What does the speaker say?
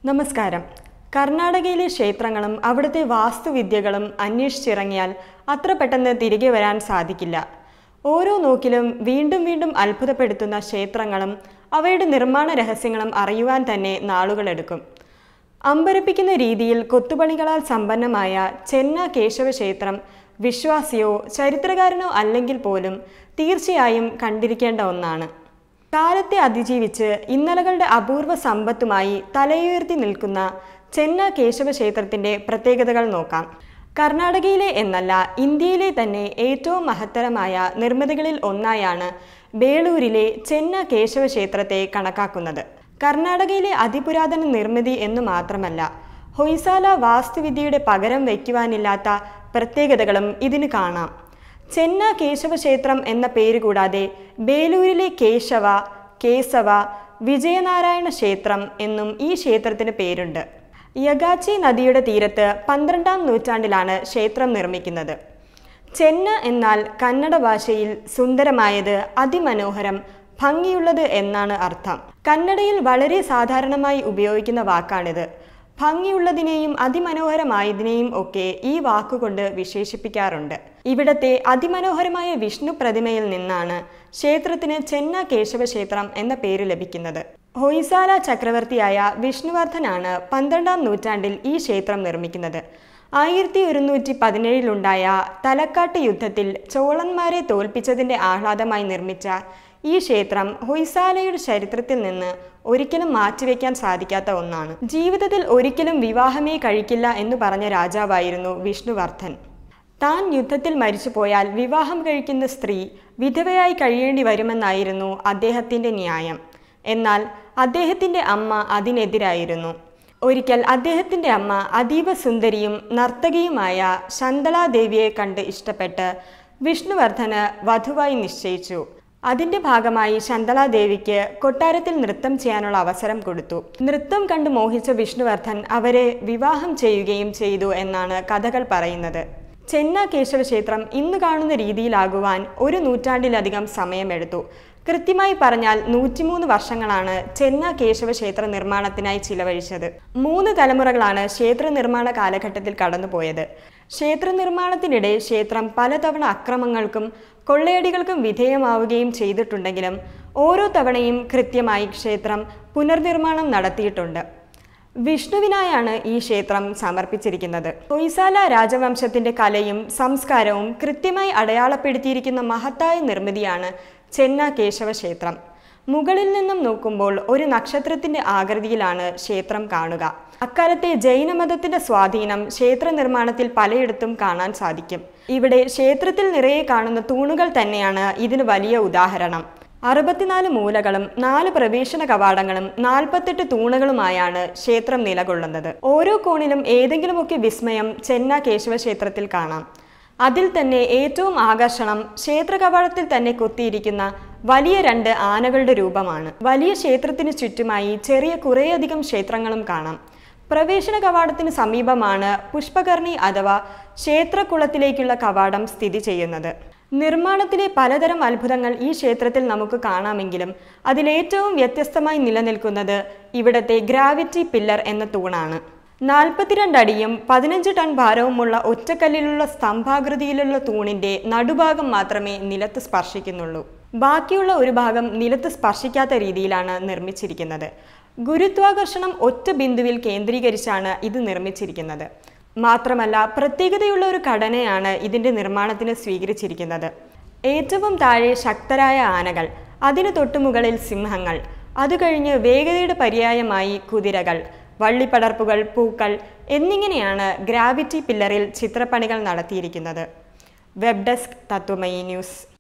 നമസ്കാരം കർണാടകയിലെ ക്ഷേത്രങ്ങളും അവിടുത്തെ വാസ്തുവിദ്യകളും അന്വേഷിച്ചിറങ്ങിയാൽ അത്ര പെട്ടെന്ന് തിരികെ വരാൻ സാധിക്കില്ല ഓരോ നോക്കിലും വീണ്ടും വീണ്ടും അത്ഭുതപ്പെടുത്തുന്ന ക്ഷേത്രങ്ങളും അവയുടെ നിർമ്മാണ രഹസ്യങ്ങളും അറിയുവാൻ തന്നെ നാളുകളെടുക്കും അമ്പരപ്പിക്കുന്ന രീതിയിൽ കൊത്തുപണികളാൽ സമ്പന്നമായ ചെന്ന കേശവ ക്ഷേത്രം വിശ്വാസിയോ ചരിത്രകാരനോ അല്ലെങ്കിൽ പോലും തീർച്ചയായും കണ്ടിരിക്കേണ്ട ഒന്നാണ് കാലത്തെ അതിജീവിച്ച് ഇന്നലകളുടെ അപൂർവ സമ്പത്തുമായി തലയുയർത്തി നിൽക്കുന്ന ചെന്ന കേശവ ക്ഷേത്രത്തിന്റെ പ്രത്യേകതകൾ നോക്കാം കർണാടകയിലെ എന്നല്ല ഇന്ത്യയിലെ തന്നെ ഏറ്റവും മഹത്തരമായ നിർമ്മിതികളിൽ ഒന്നായാണ് ബേളൂരിലെ ചെന്ന കേശവ ക്ഷേത്രത്തെ കണക്കാക്കുന്നത് കർണാടകയിലെ അതിപുരാതന നിർമ്മിതി എന്നു മാത്രമല്ല ഹൊയ്സാല വാസ്തുവിദ്യയുടെ പകരം വയ്ക്കുവാനില്ലാത്ത പ്രത്യേകതകളും ഇതിന് കാണാം ചെന്ന കേശവ ക്ഷേത്രം എന്ന പേര് കൂടാതെ ബേലൂരിലെ കേശവ കേശവ വിജയനാരായണ ക്ഷേത്രം എന്നും ഈ ക്ഷേത്രത്തിന് പേരുണ്ട് യഗാച്ചി നദിയുടെ തീരത്ത് പന്ത്രണ്ടാം നൂറ്റാണ്ടിലാണ് ക്ഷേത്രം നിർമ്മിക്കുന്നത് ചെന്ന എന്നാൽ കന്നഡ ഭാഷയിൽ സുന്ദരമായത് അതിമനോഹരം ഭംഗിയുള്ളത് എന്നാണ് അർത്ഥം കന്നഡയിൽ വളരെ സാധാരണമായി ഉപയോഗിക്കുന്ന വാക്കാണിത് ഭംഗിയുള്ളതിനെയും അതിമനോഹരമായതിനെയും ഒക്കെ ഈ വാക്കുകൊണ്ട് വിശേഷിപ്പിക്കാറുണ്ട് ഇവിടത്തെ അതിമനോഹരമായ വിഷ്ണു പ്രതിമയിൽ നിന്നാണ് ക്ഷേത്രത്തിന് ചെന്ന കേശവ ക്ഷേത്രം എന്ന പേര് ലഭിക്കുന്നത് ഹൊയ്സാല ചക്രവർത്തിയായ വിഷ്ണുവർദ്ധനാണ് പന്ത്രണ്ടാം നൂറ്റാണ്ടിൽ ഈ ക്ഷേത്രം നിർമ്മിക്കുന്നത് ആയിരത്തി ഒരുന്നൂറ്റി പതിനേഴിലുണ്ടായ തലക്കാട്ട് യുദ്ധത്തിൽ ചോളന്മാരെ തോൽപ്പിച്ചതിന്റെ ആഹ്ലാദമായി നിർമ്മിച്ച ഈ ക്ഷേത്രം ഹൊയ്സാലയുടെ ചരിത്രത്തിൽ നിന്ന് ഒരിക്കലും മാറ്റിവെക്കാൻ സാധിക്കാത്ത ഒന്നാണ് ജീവിതത്തിൽ ഒരിക്കലും വിവാഹമേ കഴിക്കില്ല എന്ന് പറഞ്ഞ രാജാവായിരുന്നു വിഷ്ണുവർദ്ധൻ താൻ യുദ്ധത്തിൽ മരിച്ചുപോയാൽ വിവാഹം കഴിക്കുന്ന സ്ത്രീ വിധവയായി കഴിയേണ്ടി വരുമെന്നായിരുന്നു അദ്ദേഹത്തിന്റെ ന്യായം എന്നാൽ അദ്ദേഹത്തിന്റെ അമ്മ അതിനെതിരായിരുന്നു ഒരിക്കൽ അദ്ദേഹത്തിന്റെ അമ്മ അതീവ സുന്ദരിയും നർത്തകിയുമായ ശന്തളാദേവിയെ കണ്ട് ഇഷ്ടപ്പെട്ട് വിഷ്ണുവർദ്ധന് വധുവായി നിശ്ചയിച്ചു അതിന്റെ ഭാഗമായി ശന്തളാദേവിക്ക് കൊട്ടാരത്തിൽ നൃത്തം ചെയ്യാനുള്ള അവസരം കൊടുത്തു നൃത്തം കണ്ട് മോഹിച്ച വിഷ്ണുവർദ്ധൻ അവരെ വിവാഹം ചെയ്യുകയും ചെയ്തു എന്നാണ് കഥകൾ പറയുന്നത് ചെന്ന കേശവ ക്ഷേത്രം ഇന്ന് കാണുന്ന രീതിയിലാകുവാൻ ഒരു നൂറ്റാണ്ടിലധികം സമയമെടുത്തു കൃത്യമായി പറഞ്ഞാൽ നൂറ്റിമൂന്ന് വർഷങ്ങളാണ് ചെന്ന കേശവ ക്ഷേത്ര നിർമ്മാണത്തിനായി ചിലവഴിച്ചത് മൂന്ന് തലമുറകളാണ് ക്ഷേത്ര നിർമ്മാണ കാലഘട്ടത്തിൽ കടന്നുപോയത് ക്ഷേത്ര നിർമ്മാണത്തിനിടെ ക്ഷേത്രം പലതവണ അക്രമങ്ങൾക്കും കൊള്ളയടികൾക്കും വിധേയമാവുകയും ചെയ്തിട്ടുണ്ടെങ്കിലും ഓരോ തവണയും കൃത്യമായി ക്ഷേത്രം പുനർനിർമ്മാണം നടത്തിയിട്ടുണ്ട് വിഷ്ണുവിനായാണ് ഈ ക്ഷേത്രം സമർപ്പിച്ചിരിക്കുന്നത് ഹൊയ്സാല രാജവംശത്തിന്റെ കലയും സംസ്കാരവും കൃത്യമായി അടയാളപ്പെടുത്തിയിരിക്കുന്ന മഹത്തായ നിർമ്മിതിയാണ് ചെന്ന കേശവ ക്ഷേത്രം മുകളിൽ നിന്നും നോക്കുമ്പോൾ ഒരു നക്ഷത്രത്തിന്റെ ആകൃതിയിലാണ് ക്ഷേത്രം കാണുക അക്കാലത്തെ ജൈനമതത്തിന്റെ സ്വാധീനം ക്ഷേത്ര നിർമ്മാണത്തിൽ പലയിടത്തും കാണാൻ സാധിക്കും ഇവിടെ ക്ഷേത്രത്തിൽ നിറയെ കാണുന്ന തൂണുകൾ തന്നെയാണ് ഇതിന് വലിയ ഉദാഹരണം അറുപത്തിനാല് മൂലകളും നാല് പ്രവേശന കവാടങ്ങളും നാൽപ്പത്തെട്ട് തൂണുകളുമായാണ് ക്ഷേത്രം നിലകൊള്ളുന്നത് ഓരോ കോണിലും ഏതെങ്കിലുമൊക്കെ വിസ്മയം ചെന്ന കേശവ ക്ഷേത്രത്തിൽ കാണാം അതിൽ തന്നെ ഏറ്റവും ആകർഷണം ക്ഷേത്ര കവാടത്തിൽ തന്നെ കൊത്തിയിരിക്കുന്ന വലിയ രണ്ട് ആനകളുടെ രൂപമാണ് വലിയ ക്ഷേത്രത്തിന് ചുറ്റുമായി ചെറിയ കുറേയധികം ക്ഷേത്രങ്ങളും കാണാം പ്രവേശന കവാടത്തിന് സമീപമാണ് പുഷ്പകർണി അഥവാ ക്ഷേത്രക്കുളത്തിലേക്കുള്ള കവാടം സ്ഥിതി ചെയ്യുന്നത് നിർമ്മാണത്തിലെ പലതരം അത്ഭുതങ്ങൾ ഈ ക്ഷേത്രത്തിൽ നമുക്ക് കാണാമെങ്കിലും അതിലേറ്റവും വ്യത്യസ്തമായി നിലനിൽക്കുന്നത് ഇവിടത്തെ ഗ്രാവിറ്റി പില്ലർ എന്ന തൂണാണ് നാൽപ്പത്തിരണ്ട് അടിയും പതിനഞ്ച് ടൺ ഭാരവുമുള്ള ഒറ്റക്കല്ലിലുള്ള സ്തംഭാകൃതിയിലുള്ള തൂണിന്റെ നടുഭാഗം മാത്രമേ നിലത്ത് സ്പർശിക്കുന്നുള്ളൂ ബാക്കിയുള്ള ഒരു ഭാഗം നിലത്ത് സ്പർശിക്കാത്ത രീതിയിലാണ് നിർമ്മിച്ചിരിക്കുന്നത് ഗുരുത്വാകർഷണം ഒറ്റ ബിന്ദുവിൽ കേന്ദ്രീകരിച്ചാണ് ഇത് നിർമ്മിച്ചിരിക്കുന്നത് മാത്രമല്ല പ്രത്യേകതയുള്ള ഒരു ഘടനയാണ് ഇതിന്റെ നിർമ്മാണത്തിന് സ്വീകരിച്ചിരിക്കുന്നത് ഏറ്റവും താഴെ ശക്തരായ ആനകൾ അതിനു തൊട്ടുമുകളിൽ സിംഹങ്ങൾ അത് കഴിഞ്ഞ് വേഗതയുടെ പര്യായമായി കുതിരകൾ വള്ളിപ്പടർപ്പുകൾ പൂക്കൾ എന്നിങ്ങനെയാണ് ഗ്രാവിറ്റി പില്ലറിൽ ചിത്രപ്പണികൾ നടത്തിയിരിക്കുന്നത് വെബ് ഡെസ്ക് തത്വമയി ന്യൂസ്